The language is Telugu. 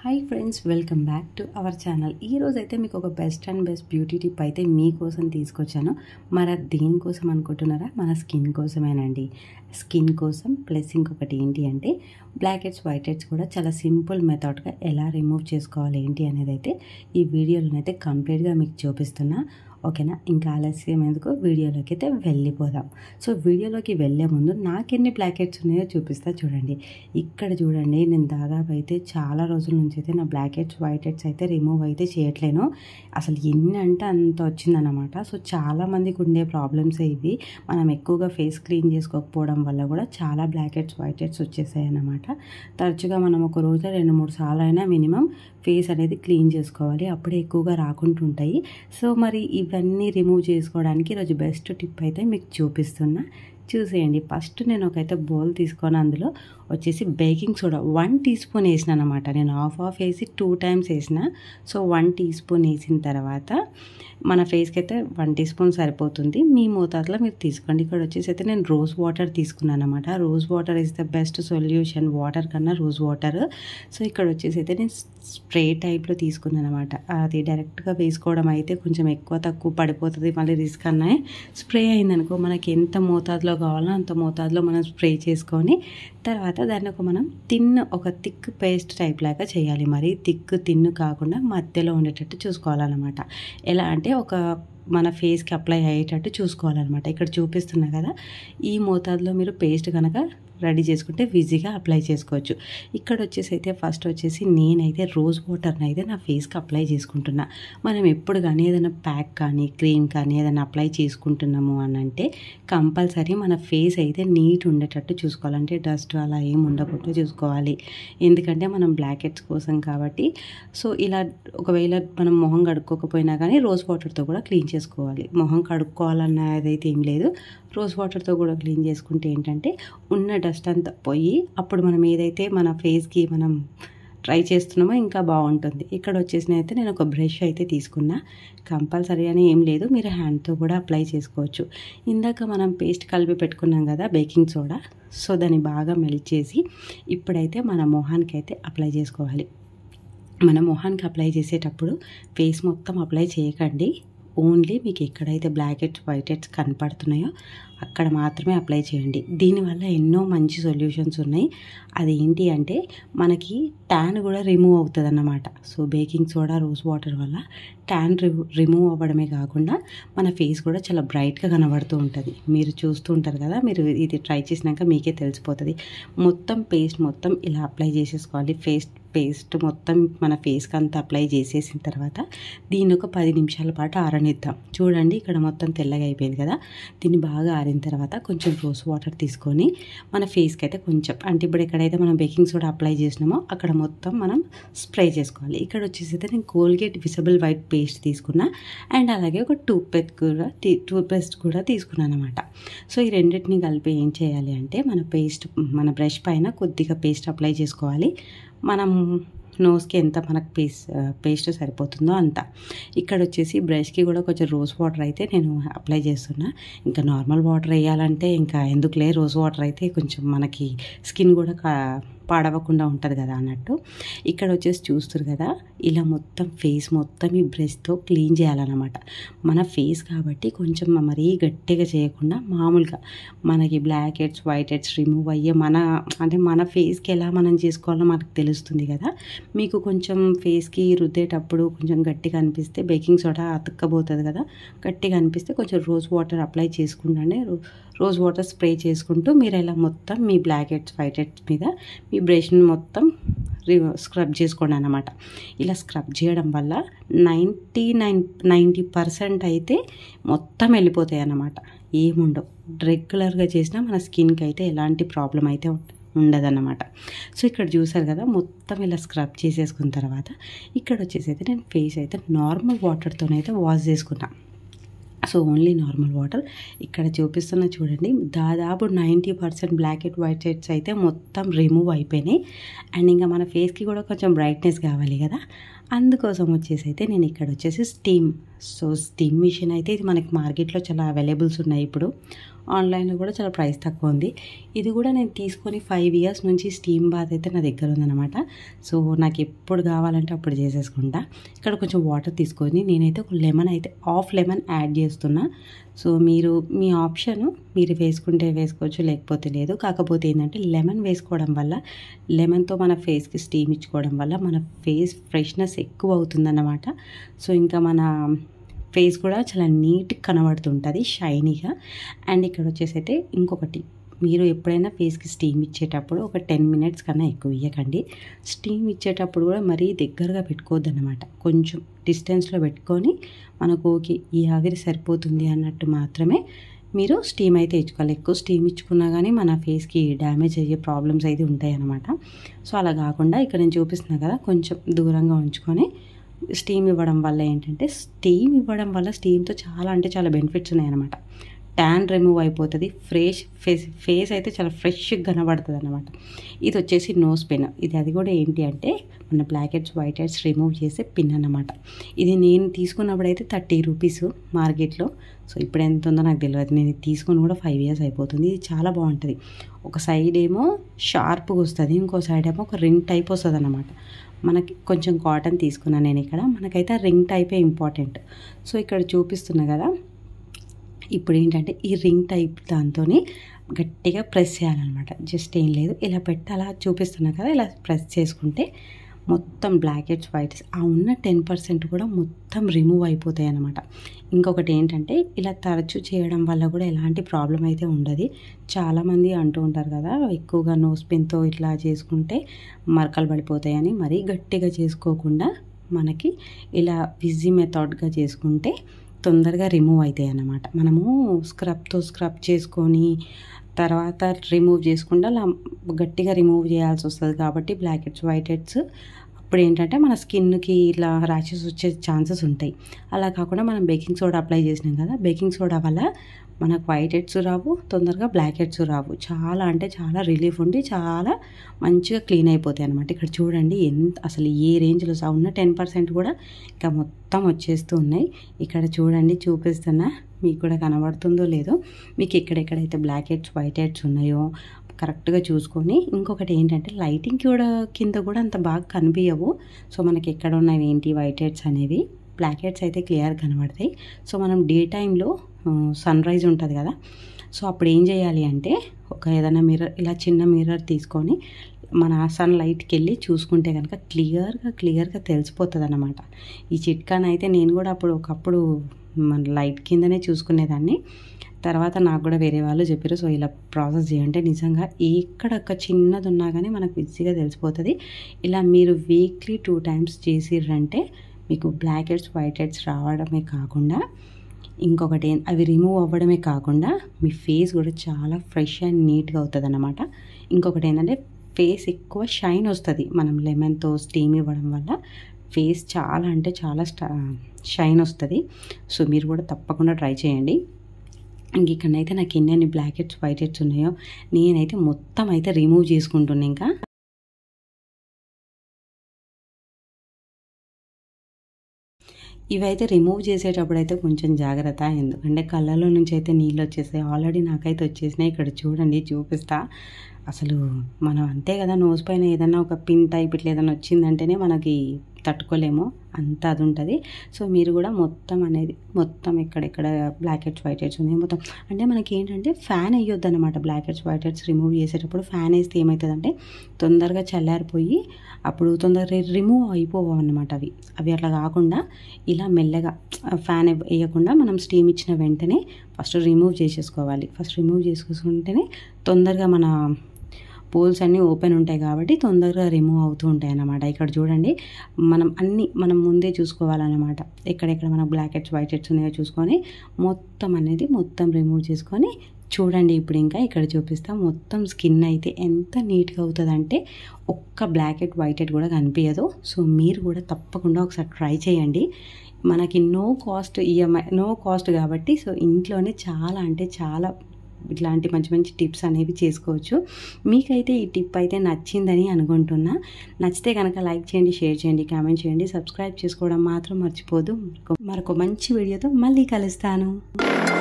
hi friends welcome back to our channel ఈ రోజు అయితే మీకు ఒక best and best beauty tip అయితే మీకోసం తీసుకొచ్చాను మరి అది దేనికోసం అనుకుంటున్నారా మన స్కిన్ కోసమేనండి స్కిన్ కోసం ప్లస్ ఇంకొకటి ఏంటి అంటే బ్లాక్ హెడ్స్ వైట్ హెడ్స్ కూడా చాలా సింపుల్ మెథడ్గా ఎలా రిమూవ్ చేసుకోవాలి ఏంటి అనేది అయితే ఈ వీడియోలోనైతే కంప్లీట్గా మీకు చూపిస్తున్నా ఓకేనా ఇంకా ఆలస్యం ఎందుకు వీడియోలోకి అయితే వెళ్ళిపోదాం సో వీడియోలోకి వెళ్ళే ముందు నాకెన్ని బ్లాక్ హెడ్స్ ఉన్నాయో చూపిస్తా చూడండి ఇక్కడ చూడండి నేను దాదాపు అయితే చాలా రోజుల నుంచి అయితే నా బ్లాక్ హెడ్స్ వైట్ హెడ్స్ అయితే రిమూవ్ అయితే చేయట్లేను అసలు ఎన్ని అంటే అంత వచ్చిందనమాట సో చాలా మందికి ఉండే ప్రాబ్లమ్స్ ఇవి మనం ఎక్కువగా ఫేస్ క్లీన్ చేసుకోకపోవడం వల్ల కూడా చాలా బ్లాక్ హెడ్స్ వైట్ హెడ్స్ వచ్చేసాయి అన్నమాట తరచుగా మనం ఒక రోజు రెండు మూడు సార్లు అయినా మినిమం ఫేస్ అనేది క్లీన్ చేసుకోవాలి అప్పుడే ఎక్కువగా రాకుంటుంటాయి సో మరి ఇవన్నీ రిమూవ్ చేసుకోవడానికి ఈరోజు బెస్ట్ టిప్ అయితే మీకు చూపిస్తున్నా చూసేయండి ఫస్ట్ నేను ఒకైతే బౌల్ తీసుకొని అందులో వచ్చేసి baking soda one teaspoon వేసిన అనమాట నేను ఆఫ్ ఆఫ్ వేసి టూ టైమ్స్ వేసిన సో వన్ టీ స్పూన్ వేసిన తర్వాత మన ఫేస్కి అయితే వన్ టీ స్పూన్ సరిపోతుంది మీ మోతాదులో మీరు తీసుకోండి ఇక్కడ వచ్చేసి అయితే నేను రోజ్ వాటర్ తీసుకున్నాను అనమాట rose water is the best solution water కన్నా రోజ్ వాటర్ సో ఇక్కడ వచ్చేసి అయితే నేను స్ప్రే టైప్లో తీసుకున్నాను అనమాట అది డైరెక్ట్గా వేసుకోవడం అయితే కొంచెం ఎక్కువ తక్కువ పడిపోతుంది మళ్ళీ రిస్క్ అన్నాయి స్ప్రే అయిందనుకో మనకి ఎంత మోతాదులో కావాలో అంత మోతాదులో మనం స్ప్రే చేసుకొని తర్వాత దాన్ని ఒక మనం తిన్ ఒక థిక్ పేస్ట్ టైప్ లాగా చేయాలి మరి థిక్ తిన్ను కాకుండా మధ్యలో ఉండేటట్టు చూసుకోవాలన్నమాట ఎలా అంటే ఒక మన ఫేస్కి అప్లై అయ్యేటట్టు చూసుకోవాలన్నమాట ఇక్కడ చూపిస్తున్నా కదా ఈ మోతాదులో మీరు పేస్ట్ కనుక రెడీ చేసుకుంటే ఈజీగా అప్లై చేసుకోవచ్చు ఇక్కడ వచ్చేసి అయితే ఫస్ట్ వచ్చేసి నేనైతే రోజ్ వాటర్ని అయితే నా ఫేస్కి అప్లై చేసుకుంటున్నా మనం ఎప్పుడు కానీ ఏదైనా ప్యాక్ కానీ క్రీమ్ కానీ ఏదైనా అప్లై చేసుకుంటున్నాము అని అంటే కంపల్సరీ మన ఫేస్ అయితే నీట్ ఉండేటట్టు చూసుకోవాలంటే డస్ట్ అలా ఏం ఉండకుండా చూసుకోవాలి ఎందుకంటే మనం బ్లాక్ హెడ్స్ కోసం కాబట్టి సో ఇలా ఒకవేళ మనం మొహం కడుక్కోకపోయినా కానీ రోజ్ వాటర్తో కూడా క్లీన్ చేసుకోవాలి మొహం కడుక్కోవాలన్నదైతే ఏం లేదు రోజ్ వాటర్తో కూడా క్లీన్ చేసుకుంటే ఏంటంటే ఉన్న డస్ట్ అంతా పోయి అప్పుడు మనం ఏదైతే మన ఫేస్కి మనం ట్రై చేస్తున్నామో ఇంకా బాగుంటుంది ఇక్కడ వచ్చేసిన అయితే నేను ఒక బ్రష్ అయితే తీసుకున్నా కంపల్సరీ అని ఏం లేదు మీరు హ్యాండ్తో కూడా అప్లై చేసుకోవచ్చు ఇందాక మనం పేస్ట్ కలిపి పెట్టుకున్నాం కదా బేకింగ్ సోడా సో దాన్ని బాగా మెల్ట్ చేసి ఇప్పుడైతే మన మొహానికి అయితే అప్లై చేసుకోవాలి మన మొహానికి అప్లై చేసేటప్పుడు ఫేస్ మొత్తం అప్లై చేయకండి ఓన్లీ మీకు ఎక్కడైతే బ్లాక్ హెడ్స్ వైట్ హెడ్స్ కనపడుతున్నాయో అక్కడ మాత్రమే అప్లై చేయండి దీనివల్ల ఎన్నో మంచి సొల్యూషన్స్ ఉన్నాయి అది ఏంటి అంటే మనకి ట్యాన్ కూడా రిమూవ్ అవుతుంది అన్నమాట so baking soda rose water వల్ల ట్యాన్ రిమూవ్ అవ్వడమే కాకుండా మన ఫేస్ కూడా చాలా బ్రైట్గా కనబడుతూ ఉంటుంది మీరు చూస్తూ ఉంటారు కదా మీరు ఇది ట్రై చేసినాక మీకే తెలిసిపోతుంది మొత్తం పేస్ట్ మొత్తం ఇలా అప్లై చేసేసుకోవాలి ఫేస్ పేస్ట్ మొత్తం మన ఫేస్కి అంతా అప్లై చేసేసిన తర్వాత దీన్ని ఒక పది నిమిషాల పాటు ఆరనిద్దాం చూడండి ఇక్కడ మొత్తం తెల్లగా అయిపోయింది కదా దీన్ని బాగా ఆరిన తర్వాత కొంచెం రోజ్ వాటర్ తీసుకొని మన ఫేస్కి అయితే కొంచెం అంటే ఇప్పుడు ఎక్కడైతే మనం బేకింగ్ సోడా అప్లై చేసినామో అక్కడ మొత్తం మనం స్ప్రే చేసుకోవాలి ఇక్కడ వచ్చేసి అయితే నేను కోల్గేట్ విజిబుల్ వైట్ పేస్ట్ తీసుకున్నా అండ్ అలాగే ఒక టూత్ పేస్ట్ కూడా టూత్ పేస్ట్ కూడా తీసుకున్నాను అనమాట సో ఈ రెండింటిని కలిపి ఏం చేయాలి అంటే మన పేస్ట్ మన బ్రష్ పైన కొద్దిగా పేస్ట్ అప్లై చేసుకోవాలి మనం నోస్కి ఎంత మనకు పేస్ట్ పేస్ట్ సరిపోతుందో అంత ఇక్కడ వచ్చేసి బ్రష్కి కూడా కొంచెం రోజ్ వాటర్ అయితే నేను అప్లై చేస్తున్నా ఇంకా నార్మల్ వాటర్ వేయాలంటే ఇంకా ఎందుకులే రోజ్ వాటర్ అయితే కొంచెం మనకి స్కిన్ కూడా పాడవకుండా ఉంటుంది కదా అన్నట్టు ఇక్కడ వచ్చేసి చూస్తారు కదా ఇలా మొత్తం ఫేస్ మొత్తం ఈ బ్రష్తో క్లీన్ చేయాలన్నమాట మన ఫేస్ కాబట్టి కొంచెం మరీ గట్టిగా చేయకుండా మామూలుగా మనకి blackheads whiteheads remove అయ్యే మన అంటే మన ఫేస్కి ఎలా మనం చేసుకోవాలో మనకు తెలుస్తుంది కదా మీకు కొంచెం ఫేస్కి రుద్దేటప్పుడు కొంచెం గట్టిగా అనిపిస్తే బేకింగ్ సోడా అతుక్కబోతుంది కదా గట్టిగా అనిపిస్తే కొంచెం రోజ్ వాటర్ అప్లై చేసుకుంటే రోజ్ వాటర్ స్ప్రే చేసుకుంటూ మీరు ఇలా మొత్తం మీ బ్లాక్ హెడ్స్ వైట్ హెడ్స్ మీద మీ బ్రష్ని మొత్తం స్క్రబ్ చేసుకోండి అనమాట ఇలా స్క్రబ్ చేయడం వల్ల నైంటీ నైన్ నైంటీ పర్సెంట్ అయితే మొత్తం వెళ్ళిపోతాయి అన్నమాట ఏముండవు రెగ్యులర్గా చేసినా మన స్కిన్కి అయితే ఎలాంటి ప్రాబ్లం అయితే ఉండదన్నమాట సో ఇక్కడ చూసారు కదా మొత్తం ఇలా స్క్రబ్ చేసేసుకున్న తర్వాత ఇక్కడ వచ్చేసి అయితే నేను ఫేస్ అయితే నార్మల్ వాటర్తోనైతే వాష్ చేసుకున్నాను సో ఓన్లీ నార్మల్ వాటర్ ఇక్కడ చూపిస్తున్న చూడండి దాదాపు ninety percent blackhead whiteheads అయితే మొత్తం రిమూవ్ అయిపోయినాయి అండ్ ఇంకా మన ఫేస్కి కూడా కొంచెం బ్రైట్నెస్ కావాలి కదా అందుకోసం వచ్చేసి అయితే నేను ఇక్కడ వచ్చేసి స్టీమ్ సో స్టీమ్ మిషన్ అయితే ఇది మనకి మార్కెట్లో చాలా అవైలబుల్స్ ఉన్నాయి ఇప్పుడు ఆన్లైన్లో కూడా చాలా ప్రైస్ తక్కువ ఉంది ఇది కూడా నేను తీసుకొని ఫైవ్ ఇయర్స్ నుంచి స్టీమ్ బాత్ అయితే నా దగ్గర ఉందన్నమాట సో నాకు ఎప్పుడు కావాలంటే అప్పుడు చేసేసుకుంటా ఇక్కడ కొంచెం వాటర్ తీసుకొని నేనైతే ఒక లెమన్ అయితే హాఫ్ లెమన్ యాడ్ చేస్తున్నా సో మీరు మీ ఆప్షన్ మీరు వేసుకుంటే వేసుకోవచ్చు లేకపోతే లేదు కాకపోతే ఏంటంటే లెమన్ వేసుకోవడం వల్ల లెమన్తో మన ఫేస్కి స్టీమ్ ఇచ్చుకోవడం వల్ల మన ఫేస్ ఫ్రెష్నెస్ ఎక్కువ అవుతుందన్నమాట సో ఇంకా మన ఫేస్ కూడా చాలా నీట్గా కనబడుతుంటుంది షైనీగా అండ్ ఇక్కడ వచ్చేసి అయితే ఇంకొకటి మీరు ఎప్పుడైనా ఫేస్కి స్టీమ్ ఇచ్చేటప్పుడు ఒక టెన్ మినిట్స్ కన్నా ఎక్కువ ఇవ్వకండి స్టీమ్ ఇచ్చేటప్పుడు కూడా మరీ దగ్గరగా పెట్టుకోవద్దు అనమాట కొంచెం డిస్టెన్స్లో పెట్టుకొని మనకు ఓకే ఈ ఆవిరి సరిపోతుంది అన్నట్టు మాత్రమే మీరు స్టీమ్ అయితే ఇచ్చుకోవాలి ఎక్కువ స్టీమ్ ఇచ్చుకున్నా కానీ మన ఫేస్కి డ్యామేజ్ అయ్యే ప్రాబ్లమ్స్ అయితే ఉంటాయి అన్నమాట సో అలా కాకుండా ఇక్కడ నేను చూపిస్తున్నా కదా కొంచెం దూరంగా ఉంచుకొని స్టీమ్ ఇవ్వడం వల్ల ఏంటంటే స్టీమ్ ఇవ్వడం వల్ల స్టీమ్తో చాలా అంటే చాలా బెనిఫిట్స్ ఉన్నాయన్నమాట ట్యాన్ రిమూవ్ అయిపోతుంది ఫ్రెష్ ఫేస్ ఫేస్ అయితే చాలా ఫ్రెష్గా కనబడుతుంది అనమాట ఇది వచ్చేసి నోస్ పిన్ ఇది అది కూడా ఏంటి అంటే మన blackheads whiteheads remove చేసే పిన్ అన్నమాట ఇది నేను తీసుకున్నప్పుడు అయితే థర్టీ రూపీస్ మార్కెట్లో సో ఇప్పుడు ఎంత ఉందో నాకు తెలియదు నేను ఇది తీసుకొని కూడా ఫైవ్ ఇయర్స్ అయిపోతుంది ఇది చాలా బాగుంటుంది ఒక సైడ్ ఏమో షార్ప్గా వస్తుంది ఇంకో సైడ్ ఏమో ఒక రింగ్ టైప్ వస్తుంది అనమాట మనకి కొంచెం కాటన్ తీసుకున్నాను నేను ఇక్కడ మనకైతే రింగ్ టైపే ఇంపార్టెంట్ సో ఇక్కడ చూపిస్తున్నా కదా ఇప్పుడు ఏంటంటే ఈ రింగ్ టైప్ దాంతో గట్టిగా ప్రెస్ చేయాలన్నమాట జస్ట్ ఏం లేదు ఇలా పెట్టి అలా చూపిస్తున్నా కదా ఇలా ప్రెస్ చేసుకుంటే మొత్తం బ్లాక్ హెడ్స్ వైట్స్ ఆ ఉన్న టెన్ పర్సెంట్ కూడా మొత్తం రిమూవ్ అయిపోతాయి అన్నమాట ఇంకొకటి ఏంటంటే ఇలా తరచు చేయడం వల్ల కూడా ఎలాంటి ప్రాబ్లం అయితే ఉండదు చాలామంది అంటూ ఉంటారు కదా ఎక్కువగా నోస్ పిన్తో ఇట్లా చేసుకుంటే మరకలు పడిపోతాయని మరీ గట్టిగా చేసుకోకుండా మనకి ఇలా విజీ మెథడ్గా చేసుకుంటే తొందరగా రిమూవ్ అవుతాయి అన్నమాట మనము స్క్రబ్తో స్క్రబ్ చేసుకొని తర్వాత రిమూవ్ చేసుకుంటే అలా గట్టిగా రిమూవ్ చేయాల్సి వస్తుంది కాబట్టి బ్లాక్ హెడ్స్ వైట్ హెడ్స్ అప్పుడు ఏంటంటే మన స్కిన్కి ఇట్లా ర్యాషెస్ వచ్చే ఛాన్సెస్ ఉంటాయి అలా కాకుండా మనం బేకింగ్ సోడా అప్లై చేసినాం కదా బేకింగ్ సోడా వల్ల మనకు వైట్ హెడ్స్ రావు తొందరగా బ్లాక్ హెడ్స్ రావు చాలా అంటే చాలా రిలీఫ్ ఉండి చాలా మంచిగా క్లీన్ అయిపోతాయి అనమాట ఇక్కడ చూడండి ఎంత అసలు ఏ రేంజ్లో ఉన్న టెన్ పర్సెంట్ కూడా ఇంకా మొత్తం వచ్చేస్తూ ఉన్నాయి ఇక్కడ చూడండి చూపిస్తున్నా మీకు కూడా కనబడుతుందో లేదో మీకు ఎక్కడెక్కడైతే బ్లాక్ హెడ్స్ వైట్ హెడ్స్ ఉన్నాయో కరెక్ట్గా చూసుకొని ఇంకొకటి ఏంటంటే లైటింగ్ కూడా కింద కూడా అంత బాగా కనిపించవు సో మనకి ఎక్కడ ఉన్నాయి ఏంటి వైట్ హెడ్స్ అనేవి బ్లాక్ హెడ్స్ అయితే క్లియర్ కనబడతాయి సో మనం డే టైంలో సన్ రైజ్ ఉంటుంది కదా సో అప్పుడు ఏం చేయాలి అంటే ఒక ఏదైనా మిర్రర్ ఇలా చిన్న మిర్రర్ తీసుకొని మన సన్ లైట్కి వెళ్ళి చూసుకుంటే కనుక క్లియర్గా క్లియర్గా తెలిసిపోతుంది అన్నమాట ఈ చిట్కానైతే నేను కూడా అప్పుడు ఒకప్పుడు మన లైట్ కిందనే చూసుకునేదాన్ని తర్వాత నాకు కూడా వేరే వాళ్ళు చెప్పారు సో ఇలా ప్రాసెస్ చేయంటే నిజంగా ఎక్కడొక్క చిన్నది ఉన్నా కానీ మనకు ఈజీగా తెలిసిపోతుంది ఇలా మీరు వీక్లీ టూ టైమ్స్ చేసిర్రంటే మీకు బ్లాక్ హెడ్స్ వైట్ హెడ్స్ రావడమే కాకుండా ఇంకొకటి అవి రిమూవ్ అవ్వడమే కాకుండా మీ ఫేస్ కూడా చాలా ఫ్రెష్ అండ్ నీట్గా అవుతుంది అన్నమాట ఇంకొకటి ఏంటంటే ఫేస్ ఎక్కువ షైన్ వస్తుంది మనం లెమన్తో స్టీమ్ ఇవ్వడం వల్ల ఫేస్ చాలా అంటే చాలా స్టా షైన్ వస్తుంది సో మీరు కూడా తప్పకుండా ట్రై చేయండి ఇంక ఇక్కడైతే నాకు ఎన్ని బ్లాక్ హెడ్స్ వైట్ హెడ్స్ ఉన్నాయో నేనైతే మొత్తం అయితే రిమూవ్ చేసుకుంటున్నా ఇంకా ఇవైతే రిమూవ్ చేసేటప్పుడు అయితే కొంచెం జాగ్రత్త ఎందుకంటే కళ్ళలో నుంచి అయితే నీళ్ళు వచ్చేసాయి ఆల్రెడీ నాకైతే వచ్చేసినాయి ఇక్కడ చూడండి చూపిస్తా అసలు మనం అంతే కదా నోస్ పైన ఏదైనా ఒక పిన్ టైప్ ఇట్లా ఏదైనా వచ్చిందంటేనే మనకి తట్టుకోలేము అంత అది ఉంటుంది సో మీరు కూడా మొత్తం అనేది మొత్తం ఎక్కడెక్కడ బ్లాక్ హెడ్స్ వైట్ హెడ్స్ ఉన్నాయి మొత్తం అంటే మనకి ఏంటంటే ఫ్యాన్ వేయొద్దు అనమాట blackheads whiteheads remove చేసేటప్పుడు ఫ్యాన్ వేస్తే ఏమవుతుందంటే తొందరగా చల్లారిపోయి అప్పుడు తొందరగా రిమూవ్ అయిపోవు అనమాట అవి అవి అట్లా కాకుండా ఇలా మెల్లగా ఫ్యాన్ వేయకుండా మనం స్టీమ్ ఇచ్చిన వెంటనే ఫస్ట్ రిమూవ్ చేసేసుకోవాలి ఫస్ట్ రిమూవ్ చేసుకుంటేనే తొందరగా మన పోల్స్ అన్నీ ఓపెన్ ఉంటాయి కాబట్టి తొందరగా రిమూవ్ అవుతూ ఉంటాయి అన్నమాట ఇక్కడ చూడండి మనం అన్నీ మనం ముందే చూసుకోవాలన్నమాట ఎక్కడెక్కడ మన బ్లాక్ హెడ్స్ వైట్ హెడ్స్ ఉన్నాయో చూసుకొని మొత్తం అనేది మొత్తం రిమూవ్ చేసుకొని చూడండి ఇప్పుడు ఇంకా ఇక్కడ చూపిస్తా మొత్తం స్కిన్ అయితే ఎంత నీట్గా అవుతుందంటే ఒక్క బ్లాక్ హెడ్ వైట్ హెడ్ కూడా కనిపించదు సో మీరు కూడా తప్పకుండా ఒకసారి ట్రై చేయండి మనకి no cost EMI no cost కాబట్టి సో ఇంట్లోనే చాలా అంటే చాలా ఇట్లాంటి మంచి మంచి టిప్స్ అనేవి చేసుకోవచ్చు మీకైతే ఈ టిప్ అయితే నచ్చిందని అనుకుంటున్నా నచ్చితే కనుక లైక్ చేయండి షేర్ చేయండి కామెంట్ చేయండి సబ్స్క్రైబ్ చేసుకోవడం మాత్రం మర్చిపోదు మరొక మంచి వీడియోతో మళ్ళీ కలుస్తాను